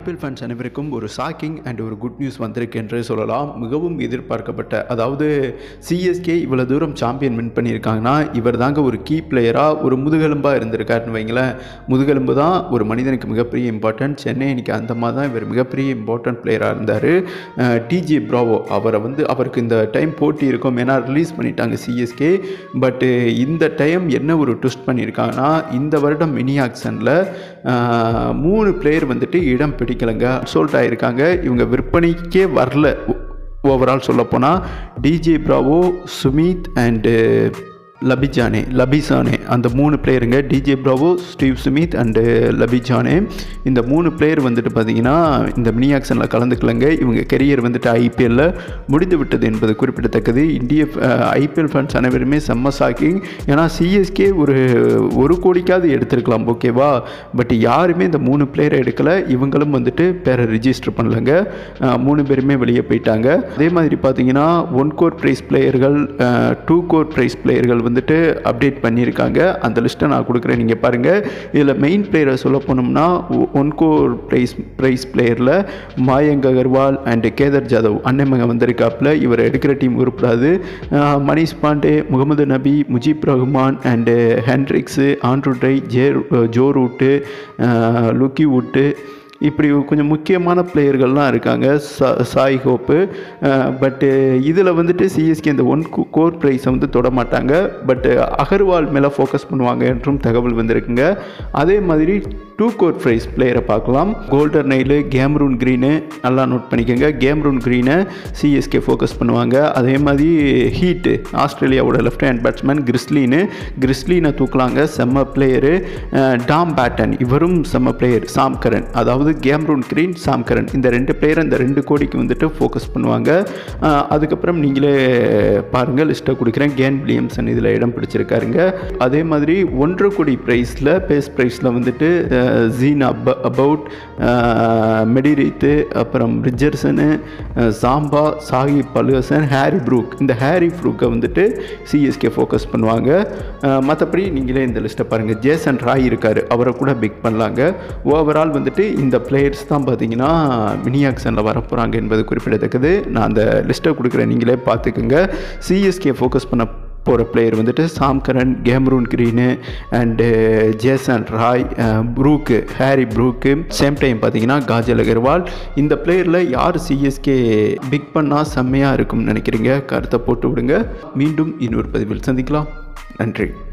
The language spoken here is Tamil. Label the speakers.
Speaker 1: ஐபிஎல் ஃபேன்ஸ் அனைவருக்கும் ஒரு ஷாக்கிங் அண்ட் ஒரு குட் நியூஸ் வந்திருக்கு என்று சொல்லலாம் மிகவும் எதிர்பார்க்கப்பட்ட அதாவது சிஎஸ்கே இவ்வளோ தூரம் சாம்பியன் வின் பண்ணியிருக்காங்கன்னா இவர் தாங்க ஒரு கீ பிளேயராக ஒரு முதுகெலும்பாக இருந்திருக்காருன்னு வைங்களேன் முதுகெலும்பு தான் ஒரு மனிதனுக்கு மிகப்பெரிய இம்பார்ட்டன்ட் சென்னை இன்னைக்கு அந்த மாதிரி தான் இவர் மிகப்பெரிய இம்பார்ட்டன்ட் பிளேயராக இருந்தார் டிஜே ப்ராவோ அவரை வந்து அவருக்கு இந்த டைம் போட்டி இருக்கும் ஏன்னா ரிலீஸ் பண்ணிட்டாங்க சிஎஸ்கே பட்டு இந்த டைம் என்ன ஒரு ட்விஸ்ட் பண்ணியிருக்காங்கன்னா இந்த வருடம் மினி ஆக்ஷனில் மூணு பிளேயர் வந்துட்டு இடம் பிடிக்கலைங்க அசோல்ட் ஆகியிருக்காங்க இவங்க விற்பனைக்கே வரல ஓவரால் சொல்லப்போனால் DJ Bravo Smith and Labuschagne Labuschagne அந்த மூணு பிளேயருங்க DJ Bravo Steve Smith and Labuschagne இந்த மூணு பிளேயர் வந்துட்டு பார்த்தீங்கன்னா இந்த மினி ஆக்ஷனில் கலந்துக்கலங்க இவங்க கெரியர் வந்துட்டு ஐபிஎல்லில் முடிந்து விட்டது என்பது குறிப்பிடத்தக்கது இந்திய ஐபிஎல் ஃபேன்ஸ் அனைவருமே செம்ம ஷாக்கிங் ஏன்னா சிஎஸ்கே ஒரு ஒரு கோடிக்காவது எடுத்திருக்கலாம் ஓகேவா பட் யாருமே இந்த மூணு பிளேயரை எடுக்கலை இவங்களும் வந்துட்டு பேரை ரிஜிஸ்டர் பண்ணலங்க அஹ், மூணு பேருமே வெளியே போயிட்டாங்க அதே மாதிரி பார்த்தீங்கன்னா ஒன் கோர் ப்ரைஸ் பிளேயர்கள் டூ கோர் ப்ரைஸ் பிளேயர்கள் வந்துட்டு அப்டேட் பண்ணியிருக்காங்க அந்த லிஸ்ட்டை நான் கொடுக்குறேன் நீங்கள் பாருங்கள் இதில் மெயின் பிளேயரை சொல்ல போனோம்னா ஒன் கோர் ப்ரைஸ் ப்ரைஸ் பிளேயரில் மாயங்க் அகர்வால் அண்டு கேதர் ஜாதவ் அண்ணன் வந்திருக்காப்புல இவர் எடுக்கிற டீம் உருப்படாது அஹ், Manish Pandey Mohammad Nabi Mujeeb Rahman and Hendricks Andrew Tye ஜே ஜோ ரூட்டு அஹ், லுக்கி வுட்டு இப்படி கொஞ்சம் முக்கியமான பிளேயர்கள்லாம் இருக்காங்க சா சாய் ஹோப்பு பட்டு இதில் வந்துட்டு சிஎஸ்கே இந்த ஒன் கோர் ப்ரைஸை வந்து தொட மாட்டாங்க பட்டு அகர்வால் மேலே ஃபோக்கஸ் பண்ணுவாங்க என்றும் தகவல் வந்திருக்குங்க அதே மாதிரி டூ கோர் ப்ரைஸ் பிளேயரை பார்க்கலாம் கோல்டர் நெயிலு கேம்ரூன் க்ரீனு நல்லா நோட் பண்ணிக்கோங்க கேம்ரூன் க்ரீனை சிஎஸ்கே ஃபோக்கஸ் பண்ணுவாங்க அதே மாதிரி ஹீட்டு ஆஸ்திரேலியாவோட லெஃப்ட் ஹேண்ட் பேட்ஸ்மேன் கிறிஸ்லின்னு கிறிஸ்லினை தூக்கலாங்க செம்ம பிளேயரு டாம் பேட்டன் இவரும் செம்ம பிளேயர் சாம் கரன் அதாவது கேம்ரூன் கிரீன் சாம் கரன் இந்த ரெண்டு பிளேயர் இந்த ரெண்டு கோடிக்கு வந்துட்டு ஃபோக்கஸ் பண்ணுவாங்க அஹ், அதுக்கப்புறம் நீங்களே பாருங்கள் லிஸ்ட்டை கொடுக்குறேன் கேன் வில்லியம்சன் இதில் இடம் பிடிச்சிருக்காருங்க அதே மாதிரி ஒன்றரை கோடி ப்ரைஸில் பேஸ் ப்ரைஸில் வந்துட்டு அஹ், ஜீன் அப் அபவுட் மெடிரீத்து அப்புறம் ரிஜர்சனு அஹ், சாம்பா சாஹிப் பலுகசன் ஹாரி ப்ரூக் இந்த ஹாரி ப்ரூக்கை வந்துட்டு சிஎஸ்கே ஃபோக்கஸ் பண்ணுவாங்க மற்றபடி நீங்களே இந்த லிஸ்ட்டை பாருங்கள் ஜேசன் ராய் இருக்கார் அவரை கூட பிக் பண்ணலாங்க ஓவரால் வந்துட்டு இந்த பிளேயர்ஸ் தான் பார்த்தீங்கன்னா மினி ஆக்ஷனில் வரப்போகிறாங்க என்பது குறிப்பிடத்தக்கது நான் அந்த லிஸ்ட்டை கொடுக்குறேன் நீங்களே பார்த்துக்குங்க சிஎஸ்கே ஃபோக்கஸ் பண்ண போகிற பிளேயர் வந்துட்டு Sam Curran Cameron Green and Jason Roy அஹ், Brook Harry Brook same time பார்த்தீங்கன்னா காஜல் அகர்வால் இந்த பிளேயரில் யார் சிஎஸ்கே பிக் பண்ணால் செம்மையாக இருக்கும்னு நினைக்கிறீங்க கருத்தை போட்டு விடுங்க மீண்டும் இன்னொரு பதிவில் சந்திக்கலாம் நன்றி